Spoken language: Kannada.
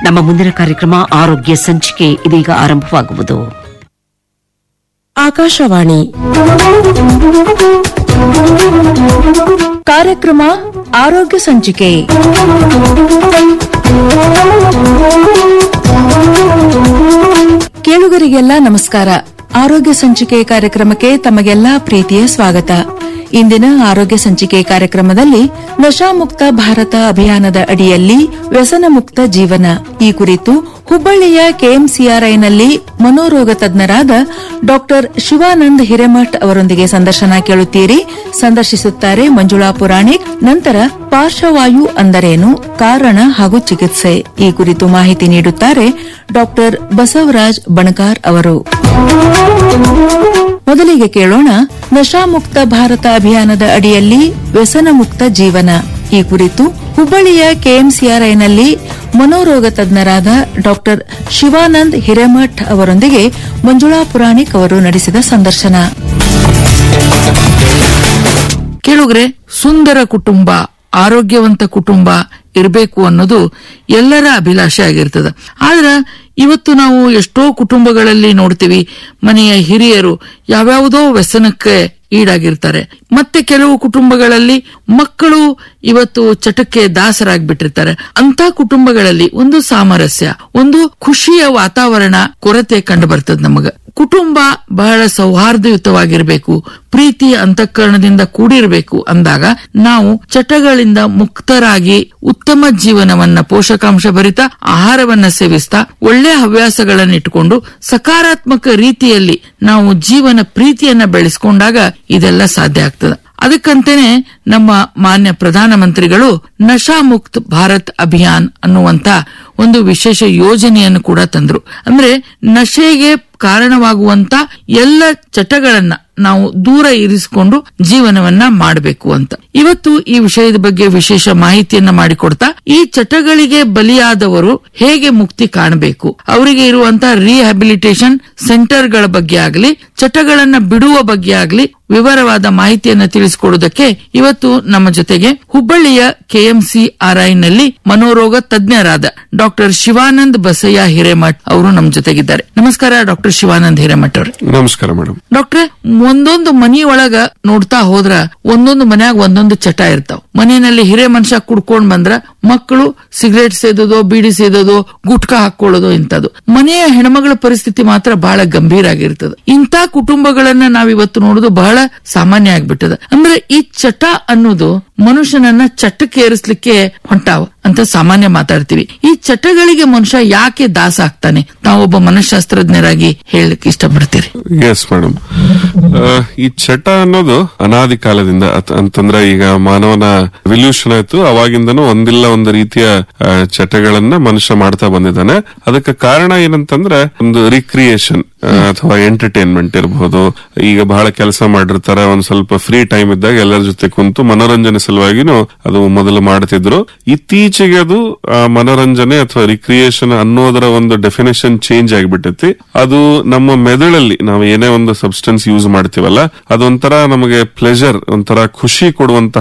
ನಮ್ಮ ಮುಂದಿನ ಕಾರ್ಯಕ್ರಮ ಆರೋಗ್ಯ ಸಂಚಿಕೆ ಇದೀಗ ಆರಂಭವಾಗುವುದು ಆಕಾಶವಾಣಿ ಕಾರ್ಯಕ್ರಮ ಆರೋಗ್ಯ ಸಂಚಿಕೆ ಕೇಳುಗರಿಗೆಲ್ಲ ನಮಸ್ಕಾರ ಆರೋಗ್ಯ ಸಂಚಿಕೆ ಕಾರ್ಯಕ್ರಮಕ್ಕೆ ತಮಗೆಲ್ಲ ಪ್ರೀತಿಯ ಸ್ವಾಗತ ಇಂದಿನ ಆರೋಗ್ಯ ಸಂಚಿಕೆ ಕಾರ್ಯಕ್ರಮದಲ್ಲಿ ನಶಾಮುಕ್ತ ಭಾರತ ಅಭಿಯಾನದ ಅಡಿಯಲ್ಲಿ ವ್ಯಸನ ಮುಕ್ತ ಜೀವನ ಈ ಕುರಿತು ಹುಬ್ಬಳ್ಳಿಯ ಕೆಎಂಸಿಆರ್ಐನಲ್ಲಿ ಮನೋರೋಗ ತಜ್ಞರಾದ ಡಾಕ್ಟರ್ ಶಿವಾನಂದ್ ಹಿರೇಮಠ್ ಅವರೊಂದಿಗೆ ಸಂದರ್ಶನ ಕೇಳುತ್ತೀರಿ ಸಂದರ್ಶಿಸುತ್ತಾರೆ ಮಂಜುಳಾ ಪುರಾಣಿಕ್ ನಂತರ ಪಾರ್ಶ್ವವಾಯು ಅಂದರೇನು ಕಾರಣ ಹಾಗೂ ಚಿಕಿತ್ಸೆ ಈ ಕುರಿತು ಮಾಹಿತಿ ನೀಡುತ್ತಾರೆ ಡಾಕ್ಟರ್ ಬಸವರಾಜ್ ಬಣಕಾರ್ ಅವರು ಮೊದಲಿಗೆ ಕೇಳೋಣ ನಶಾಮುಕ್ತ ಭಾರತ ಅಭಿಯಾನದ ಅಡಿಯಲ್ಲಿ ವ್ಯಸನ ಮುಕ್ತ ಜೀವನ ಈ ಕುರಿತು ಹುಬ್ಬಳ್ಳಿಯ ಕೆಎಂಸಿಆರ್ಐನಲ್ಲಿ ಮನೋರೋಗ ತಜ್ಞರಾದ ಡಾಕ್ಟರ್ ಶಿವಾನಂದ್ ಹಿರೇಮಠ್ ಅವರೊಂದಿಗೆ ಮಂಜುಳಾ ಪುರಾಣಿಕ್ ಅವರು ನಡೆಸಿದ ಸಂದರ್ಶನ ಕೇಳುಗ್ರೆ ಸುಂದರ ಕುಟುಂಬ ಆರೋಗ್ಯವಂತ ಕುಟುಂಬ ಇರಬೇಕು ಅನ್ನೋದು ಎಲ್ಲರ ಅಭಿಲಾಷೆ ಆಗಿರ್ತದ ಆದ್ರ ಇವತ್ತು ನಾವು ಎಷ್ಟೋ ಕುಟುಂಬಗಳಲ್ಲಿ ನೋಡ್ತೀವಿ ಮನೆಯ ಹಿರಿಯರು ಯಾವ್ಯಾವುದೋ ವ್ಯಸನಕ್ಕೆ ಈಡಾಗಿರ್ತಾರೆ ಮತ್ತೆ ಕೆಲವು ಕುಟುಂಬಗಳಲ್ಲಿ ಮಕ್ಕಳು ಇವತ್ತು ಚಟಕ್ಕೆ ದಾಸರಾಗ್ಬಿಟ್ಟಿರ್ತಾರೆ ಅಂತ ಕುಟುಂಬಗಳಲ್ಲಿ ಒಂದು ಸಾಮರಸ್ಯ ಒಂದು ಖುಷಿಯ ವಾತಾವರಣ ಕೊರತೆ ಕಂಡು ಬರ್ತದ ನಮಗ ಕುಟುಂಬ ಬಹಳ ಸೌಹಾರ್ದಯುತವಾಗಿರಬೇಕು ಪ್ರೀತಿ ಅಂತಃಕರಣದಿಂದ ಕೂಡಿರಬೇಕು ಅಂದಾಗ ನಾವು ಚಟಗಳಿಂದ ಮುಕ್ತರಾಗಿ ಉತ್ತಮ ಜೀವನವನ್ನ ಪೋಷಕಾಂಶ ಭರಿತ ಆಹಾರವನ್ನ ಸೇವಿಸ್ತಾ ಒಳ್ಳೆ ಹವ್ಯಾಸಗಳನ್ನ ಇಟ್ಟುಕೊಂಡು ಸಕಾರಾತ್ಮಕ ರೀತಿಯಲ್ಲಿ ನಾವು ಜೀವನ ಪ್ರೀತಿಯನ್ನ ಬೆಳೆಸ್ಕೊಂಡಾಗ ಇದೆಲ್ಲ ಸಾಧ್ಯ ಆಗ್ತದೆ ಅದಕ್ಕಂತೇನೆ ನಮ್ಮ ಮಾನ್ಯ ಪ್ರಧಾನಮಂತ್ರಿಗಳು ನಶಾ ಮುಕ್ತ್ ಭಾರತ್ ಅಭಿಯಾನ್ ಅನ್ನುವಂತ ಒಂದು ವಿಶೇಷ ಯೋಜನೆಯನ್ನು ಕೂಡ ತಂದ್ರು ಅಂದ್ರೆ ನಶೆಗೆ ಕಾರಣವಾಗುವಂತ ಎಲ್ಲ ಚಟಗಳನ್ನ ನಾವು ದೂರ ಇರಿಸಿಕೊಂಡು ಜೀವನವನ್ನ ಮಾಡಬೇಕು ಅಂತ ಇವತ್ತು ಈ ವಿಷಯದ ಬಗ್ಗೆ ವಿಶೇಷ ಮಾಹಿತಿಯನ್ನ ಮಾಡಿಕೊಡ್ತಾ ಈ ಚಟಗಳಿಗೆ ಬಲಿಯಾದವರು ಹೇಗೆ ಮುಕ್ತಿ ಕಾಣಬೇಕು ಅವರಿಗೆ ಇರುವಂತ ರಿಹ್ಯಾಬಿಲಿಟೇಷನ್ ಸೆಂಟರ್ಗಳ ಬಗ್ಗೆ ಆಗಲಿ ಚಟಗಳನ್ನ ಬಿಡುವ ಬಗ್ಗೆ ಆಗಲಿ ವಿವರವಾದ ಮಾಹಿತಿಯನ್ನ ತಿಳಿಸಿಕೊಡುವುದಕ್ಕೆ ಇವತ್ತು ನಮ್ಮ ಜೊತೆಗೆ ಹುಬ್ಬಳ್ಳಿಯ ಕೆಎಂಸಿ ನಲ್ಲಿ ಮನೋರೋಗ ತಜ್ಞರಾದ ಡಾಕ್ಟರ್ ಶಿವಾನಂದ್ ಬಸಯ್ಯ ಹಿರೇಮಠ್ ಅವರು ನಮ್ಮ ಜೊತೆಗಿದ್ದಾರೆ ನಮಸ್ಕಾರ ಡಾಕ್ಟರ್ ಶಿವಾನಂದ್ ಹಿರೇಮಠ್ ಅವರು ನಮಸ್ಕಾರ ಮೇಡಮ್ ಡಾಕ್ಟ್ರೆ ಒಂದೊಂದು ಮನಿಯೊಳಗ ನೋಡ್ತಾ ಹೋದ್ರ ಒಂದೊಂದು ಮನ್ಯಾಗ ಒಂದೊಂದು ಚಟ ಇರ್ತಾವ ಮನೆಯಲ್ಲಿ ಹಿರೇ ಮನುಷ್ಯ ಕುಡ್ಕೊಂಡ್ ಬಂದ್ರ ಮಕ್ಕಳು ಸಿಗರೇಟ್ ಸೇದೋದು ಬೀಡಿ ಸೇದೋದು ಗುಟ್ಕಾ ಹಾಕೊಳ್ಳೋದು ಇಂಥದ್ದು ಮನೆಯ ಹೆಣ್ಮಗಳ ಪರಿಸ್ಥಿತಿ ಮಾತ್ರ ಬಹಳ ಗಂಭೀರ ಆಗಿರ್ತದ ಇಂಥ ಕುಟುಂಬಗಳನ್ನ ನಾವಿವತ್ತು ನೋಡುದು ಬಹಳ ಸಾಮಾನ್ಯ ಆಗ್ಬಿಟ್ಟದ ಅಂದ್ರೆ ಈ ಚಟ ಅನ್ನೋದು ಮನುಷ್ಯನನ್ನ ಚಟಕ್ಕೆ ಏರಿಸ್ಲಿಕ್ಕೆ ಹೊಂಟಾವ ಅಂತ ಸಾಮಾನ್ಯ ಮಾತಾಡ್ತೀವಿ ಈ ಚಟಗಳಿಗೆ ಮನುಷ್ಯ ಯಾಕೆ ದಾಸ ಆಗ್ತಾನೆ ತಾವೊಬ್ಬ ಮನಃಶಾಸ್ತ್ರಜ್ಞರಾಗಿ ಹೇಳಲಿಕ್ಕೆ ಇಷ್ಟಪಡ್ತೀರಿ ಎಸ್ ಮೇಡಮ್ ಈ ಚಟ ಅನ್ನೋದು ಅನಾದಿ ಕಾಲದಿಂದ ಅತ್- ಅಂತಂದ್ರೆ ಈಗ ಮಾನವನ ರಿವಲ್ಯೂಷನ್ ಆಯ್ತು ಅವಾಗಿಂದನೂ ಒಂದಿಲ್ಲ ಒಂದು ರೀತಿಯ ಆ, ಚಟಗಳನ್ನ ಮನುಷ್ಯ ಮಾಡ್ತಾ ಬಂದಿದ್ದಾನೆ ಅದಕ್ಕೆ ಕಾರಣ ಏನಂತಂದ್ರೆ ಒಂದು ರಿಕ್ರಿಯೇಷನ್ ಅಥವಾ ಎಂಟರ್ಟೈನ್ಮೆಂಟ್ ಇರಬಹುದು ಈಗ ಬಹಳ ಕೆಲಸ ಮಾಡಿರ್ತಾರೆ ಒಂದ್ ಸ್ವಲ್ಪ ಫ್ರೀ ಟೈಮ್ ಇದ್ದಾಗ ಎಲ್ಲರ ಜೊತೆ ಕುಂತು ಮನೋರಂಜನೆ ಸಲುವಾಗಿನೂ ಅದು ಮೊದಲು ಮಾಡ್ತಿದ್ರು ಇತ್ತೀಚೆಗೆ ಅದು ಆ, ಮನೋರಂಜನೆ ಅಥವಾ ರಿಕ್ರಿಯೇಷನ್ ಅನ್ನೋದರ ಒಂದು ಡೆಫಿನೇಷನ್ ಚೇಂಜ್ ಆಗಿಬಿಟ್ಟೈತಿ ಅದು ನಮ್ಮ ಮೆದುಳಲ್ಲಿ ನಾವು ಏನೇ ಒಂದು ಸಬ್ಸ್ಟೆನ್ಸ್ ಯೂಸ್ ಮಾಡ್ತೀವಲ್ಲ ಅದೊಂಥರ ನಮಗೆ ಪ್ಲೆಜರ್ ಒಂಥರ ಖುಷಿ ಕೊಡುವಂತ